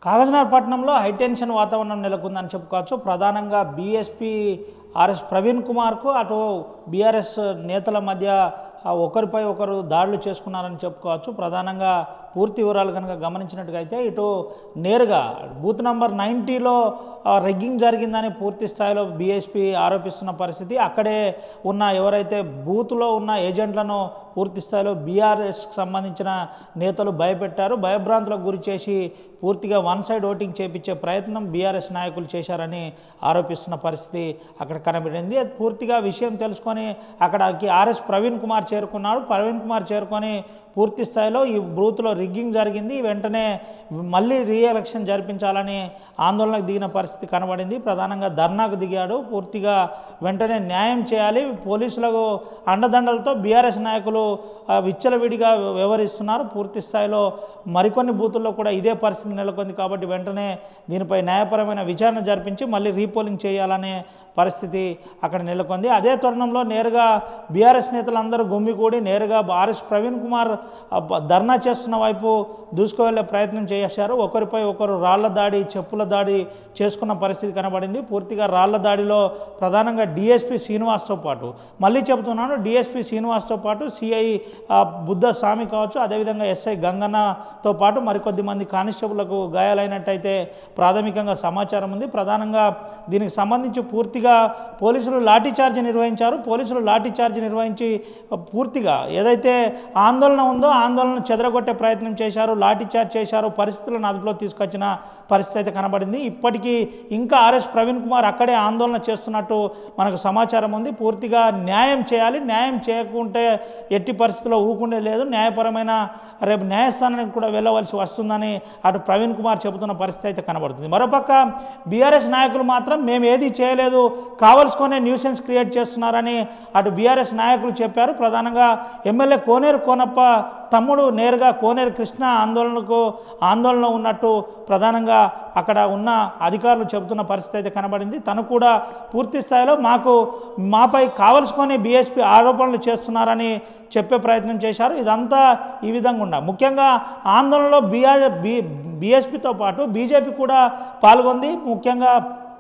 కాగజ్నగర్ పట్టణంలో హైటెన్షన్ వాతావరణం నెలకొందని చెప్పుకోవచ్చు ప్రధానంగా బీఎస్పీ ఆర్ఎస్ ప్రవీణ్ కుమార్కు అటు బీఆర్ఎస్ నేతల మధ్య ఆ, ఒకరిపై ఒకరు దాడులు చేసుకున్నారని చెప్పుకోవచ్చు ప్రధానంగా పూర్తి వివరాలు కనుక గమనించినట్టుగా అయితే ఇటు నేరుగా బూత్ నంబర్ నైంటీలో రెగ్గింగ్ జరిగిందని పూర్తి స్థాయిలో బీఎస్పీ ఆరోపిస్తున్న పరిస్థితి అక్కడే ఉన్న ఎవరైతే బూత్లో ఉన్న ఏజెంట్లను పూర్తి స్థాయిలో బీఆర్ఎస్కి సంబంధించిన నేతలు భయపెట్టారు భయభ్రాంతులకు గురి చేసి పూర్తిగా వన్ సైడ్ ఓటింగ్ చేపించే ప్రయత్నం బీఆర్ఎస్ నాయకులు చేశారని ఆరోపిస్తున్న పరిస్థితి అక్కడ కనబడింది అది పూర్తిగా విషయం తెలుసుకొని అక్కడికి ఆర్ఎస్ ప్రవీణ్ కుమార్ చేరుకున్నాడు ప్రవీణ్ కుమార్ చేరుకొని పూర్తి స్థాయిలో ఈ బూత్లో రిగ్గింగ్ జరిగింది వెంటనే మళ్ళీ రీ ఎలక్షన్ జరిపించాలని ఆందోళనకు దిగిన పరిస్థితి కనబడింది ప్రధానంగా ధర్నాకు దిగాడు పూర్తిగా వెంటనే న్యాయం చేయాలి పోలీసులకు అండదండలతో బీఆర్ఎస్ నాయకులు ఆ, విచ్చలవిడిగా వ్యవహరిస్తున్నారు పూర్తి స్థాయిలో మరికొన్ని బూతుల్లో కూడా ఇదే పరిస్థితి నెలకొంది కాబట్టి వెంటనే దీనిపై న్యాయపరమైన విచారణ జరిపించి మళ్ళీ రీపోలింగ్ చేయాలనే పరిస్థితి అక్కడ నెలకొంది అదే తరుణంలో నేరుగా బీఆర్ఎస్ నేతలందరూ గుమ్మికూడి నేరుగా ఆర్ఎస్ ప్రవీణ్ కుమార్ ఆ, బ- ధర్నా చేస్తున్న వైపు దూసుకువెళ్ళే ప్రయత్నం చేశారు ఒకరిపై ఒకరు రాళ్ల దాడి చెప్పుల దాడి చేసుకున్న పరిస్థితి కనబడింది పూర్తిగా రాళ్ల దాడిలో ప్రధానంగా డిఎస్పి శ్రీనివాస్తో పాటు మళ్ళీ చెబుతున్నాను డిఎస్పి శ్రీనివాస్తో పాటు సిఐ బుద్ధ స్వామి కావచ్చు అదేవిధంగా ఎస్ఐ గంగన్నతో పాటు మరికొద్ది మంది కానిస్టేబుల్లకు గాయాలైనట్టయితే ప్రాథమికంగా సమాచారం ఉంది ప్రధానంగా దీనికి సంబంధించి పూర్తిగా పోలీసులు లాఠీచార్జ్ నిర్వహించారు పోలీసులు లాఠీచార్జ్ నిర్వహించి ఆ, పూర్తిగా ఏదైతే ఆందోళన ఉందో ఆందోళన చెదరగొట్టే ప్రయత్నం చేశారు లాఠీచార్జ్ చేశారు పరిస్థితులను అదుపులో తీసుకొచ్చిన పరిస్థితి అయితే కనబడింది ఇప్పటికీ ఇంకా ఆర్ఎస్ ప్రవీణ్ కుమార్ అక్కడే ఆందోళన చేస్తున్నట్టు మనకు సమాచారం ఉంది పూర్తిగా న్యాయం చేయాలి న్యాయం చేయకుంటే ఎట్టి పరిస్థితుల్లో ఊకుండే లేదు న్యాయపరమైన రేపు న్యాయస్థానానికి కూడా వెళ్ళవలసి వస్తుందని అటు ప్రవీణ్ కుమార్ చెబుతున్న పరిస్థితి అయితే కనబడుతుంది మరోపక్క బీఆర్ఎస్ నాయకులు మాత్రం మేము ఏది చేయలేదు కావలసుకునే న్యూసెన్స్ క్రియేట్ చేస్తున్నారని అటు బీఆర్ఎస్ నాయకులు చెప్పారు ప్రధానంగా ఎమ్మెల్యే కోనేరు కోనప్ప తమ్ముడు నేరుగా కోనేరు కృష్ణ ఆందోళనకు ఆందోళన ఉన్నట్టు ప్రధానంగా అక్కడ ఉన్న అధికారులు చెబుతున్న పరిస్థితి అయితే కనబడింది తను కూడా పూర్తి స్థాయిలో మాకు మాపై కావలసుకొని బీఎస్పీ ఆరోపణలు చేస్తున్నారని చెప్పే ప్రయత్నం చేశారు ఇదంతా ఈ విధంగా ఉండ ముఖ్యంగా ఆందోళనలో బీఆర్ బీ బీఎస్పీతో పాటు బీజేపీ కూడా పాల్గొంది ముఖ్యంగా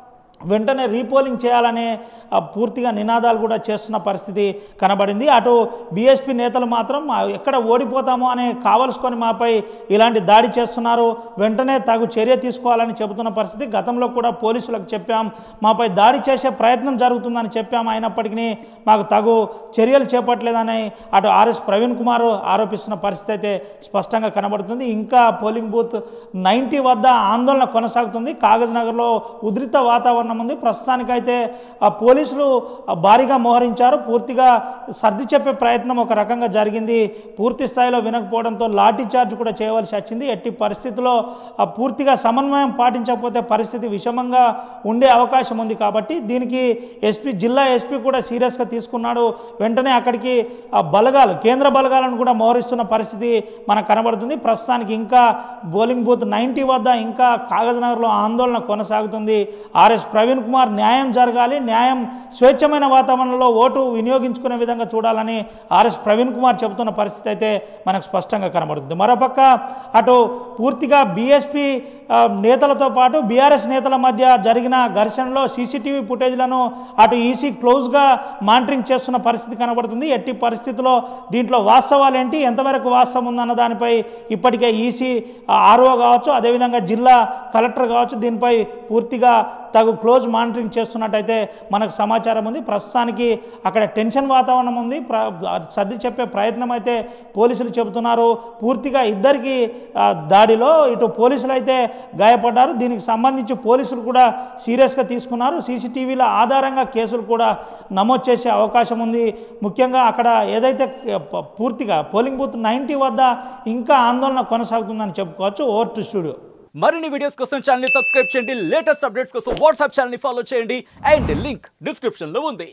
వెంటనే రీపోలింగ్ చేయాలనే ఆ, పూర్తిగా నినాదాలు కూడా చేస్తున్న పరిస్థితి కనబడింది అటు బీఎస్పీ నేతలు మాత్రం ఆ, ఎక్కడ ఓడిపోతామో అనే కావలసుకొని మాపై ఇలాంటి దాడి చేస్తున్నారు వెంటనే తగు చర్య తీసుకోవాలని చెబుతున్న పరిస్థితి గతంలో కూడా పోలీసులకు చెప్పాం మాపై దాడి చేసే ప్రయత్నం జరుగుతుందని చెప్పాం అయినప్పటికీ మాకు తగు చర్యలు చేపట్టలేదని అటు ఆర్ఎస్ ప్రవీణ్ కుమార్ ఆరోపిస్తున్న పరిస్థితి అయితే స్పష్టంగా కనబడుతుంది ఇంకా పోలింగ్ బూత్ నైంటీ వద్ద ఆందోళన కొనసాగుతుంది కాగజ్ నగర్లో ఉధృత వాతావరణం ఉంది ప్రస్తుతానికైతే ఆ పోలీసులు ఆ భారీగా మోహరించారు పూర్తిగా సర్ది చెప్పే ప్రయత్నం ఒక రకంగా జరిగింది పూర్తి స్థాయిలో వినకపోవడంతో లాఠీ చార్జ్ కూడా చేయవలసి వచ్చింది ఎట్టి పరిస్థితుల్లో ఆ పూర్తిగా సమన్వయం పాటించకపోతే పరిస్థితి విషమంగా ఉండే అవకాశం ఉంది కాబట్టి దీనికి ఎస్పీ జిల్లా ఎస్పీ కూడా సీరియస్గా తీసుకున్నాడు వెంటనే అక్కడికి ఆ బలగాలు కేంద్ర బలగాలను కూడా మోహరిస్తున్న పరిస్థితి మనకు కనబడుతుంది ప్రస్తుతానికి ఇంకా బౌలింగ్ బూత్ నైంటీ వద్ద ఇంకా కాగజ్నగర్లో ఆందోళన కొనసాగుతుంది ఆర్ఎస్ ప్రవీణ్ కుమార్ న్యాయం జరగాలి న్యాయం స్వేచ్ఛమైన వాతావరణంలో ఓటు వినియోగించుకునే విధంగా చూడాలని ఆర్ఎస్ ప్రవీణ్ కుమార్ చెబుతున్న పరిస్థితి అయితే మనకు స్పష్టంగా కనబడుతుంది మరోపక్క అటు పూర్తిగా బీఎస్పీ నేతలతో పాటు బీఆర్ఎస్ నేతల మధ్య జరిగిన ఘర్షణలో సీసీటీవీ ఫుటేజ్లను అటు ఈసీ క్లోజ్గా మానిటరింగ్ చేస్తున్న పరిస్థితి కనబడుతుంది ఎట్టి పరిస్థితుల్లో దీంట్లో వాస్తవాలు ఏంటి ఎంతవరకు వాస్తవం ఉందన్న దానిపై ఇప్పటికే ఈసీ ఆర్ఓ కావచ్చు అదేవిధంగా జిల్లా కలెక్టర్ కావచ్చు దీనిపై పూర్తిగా తగు క్లోజ్ మానిటరింగ్ చేస్తున్నట్టయితే మనకు సమాచారం ఉంది ప్రస్తుతానికి అక్కడ టెన్షన్ వాతావరణం ఉంది ప్ర సర్ది చెప్పే ప్రయత్నం అయితే పోలీసులు చెబుతున్నారు పూర్తిగా ఇద్దరికి ఆ, దాడిలో ఇటు పోలీసులు అయితే గాయపడ్డారు దీనికి సంబంధించి పోలీసులు కూడా సీరియస్గా తీసుకున్నారు సీసీటీవీల ఆధారంగా కేసులు కూడా నమోదు చేసే అవకాశం ఉంది ముఖ్యంగా అక్కడ ఏదైతే ప- పూర్తిగా పోలింగ్ బూత్ నైంటీ వద్ద ఇంకా ఆందోళన కొనసాగుతుందని చెప్పుకోవచ్చు ఓవర్ టు స్టూడియో మరిన్ని వీడియోస్ కోసం ఛానల్ ని సబ్స్క్రైబ్ చేయండి లేటెస్ట్ అప్డేట్స్ కోసం వాట్సాప్ ఛానల్ ని ఫాలో చేయండి అండ్ లింక్ డిస్క్రిప్షన్ లో ఉంది